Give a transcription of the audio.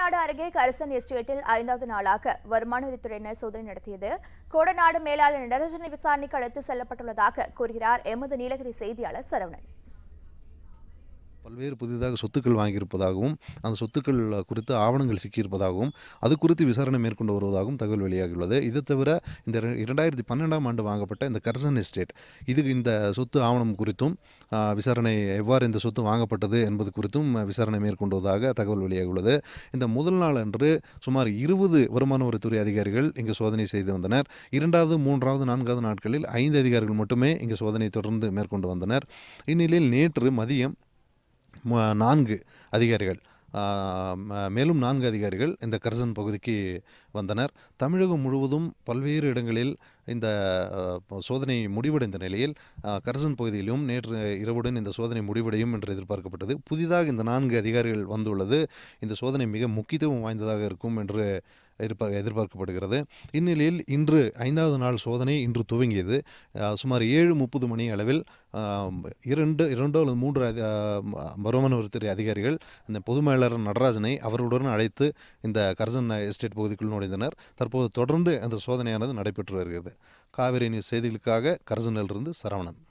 கோடநாடு அருகே கரிசன் எஸ்டேட்டில் ஐந்தாவது நாளாக வருமான வரித்துறையினர் சோதனை நடத்தியது கோடநாடு மேலாளர் நடராஜனை விசாரணைக்கு அழைத்து செல்லப்பட்டுள்ளதாக கூறுகிறார் எமது நீலகிரி செய்தியாளர் சரவணன் பல்வேறு புதிதாக சொத்துக்கள் வாங்கியிருப்பதாகவும் அந்த சொத்துக்கள் குறித்து ஆவணங்கள் சிக்கியிருப்பதாகவும் அது குறித்து விசாரணை மேற்கொண்டு வருவதாகவும் தகவல் வெளியாகியுள்ளது இது தவிர இந்த இர- இரண்டாயிரத்தி பன்னெண்டாம் ஆண்டு வாங்கப்பட்ட இந்த கர்சன் எஸ்டேட் இதுக்கு இந்த சொத்து ஆவணம் குறித்தும் ஆ, விசாரணை எவ்வாறு இந்த சொத்து வாங்கப்பட்டது என்பது குறித்தும் விசாரணை மேற்கொண்டுவதாக தகவல் வெளியாகியுள்ளது இந்த முதல் நாள் அன்று சுமார் இருபது வருமான வரித்துறை அதிகாரிகள் இங்கு சோதனை செய்து வந்தனர் இரண்டாவது மூன்றாவது நான்காவது நாட்களில் ஐந்து அதிகாரிகள் மட்டுமே இங்கு சோதனை தொடர்ந்து மேற்கொண்டு வந்தனர் இந்நிலையில் நேற்று மதியம் ம- நான்கு அதிகாரிகள் ஆ, ம- மேலும் நான்கு அதிகாரிகள் இந்த கர்சன் பகுதிக்கு வந்தனர் தமிழகம் முழுவதும் பல்வேறு இடங்களில் இந்த ஆ, சோதனை முடிவடைந்த நிலையில் ஆ, கர்சன் பகுதியிலும் நேற்று இரவுடன் இந்த சோதனை முடிவடையும் என்று எதிர்பார்க்கப்பட்டது புதிதாக இந்த நான்கு அதிகாரிகள் வந்துள்ளது இந்த சோதனை மிக முக்கியத்துவம் வாய்ந்ததாக இருக்கும் என்று எதிர்பார் எதிர்பார்க்கப்படுகிறது இந்நிலையில் இன்று ஐந்தாவது நாள் சோதனை இன்று துவங்கியது அஹ், சுமார் ஏழு முப்பது மணி அளவில் ஆம், இரண்டு இரண்டோ அல்லது மூன்று அதி- ஆம், வருமான வரித்துறை அதிகாரிகள் இந்த பொது மேலாளர் நடராஜனை அவர்களுடன் அழைத்து இந்த கர்சன் எஸ்டேட் பகுதிக்குள் நுழைந்தனர் தற்போது தொடர்ந்து அந்த சோதனையானது நடைபெற்று வருகிறது காவிரி நியூஸ் செய்திகளுக்காக கர்சனிலிருந்து சரவணன்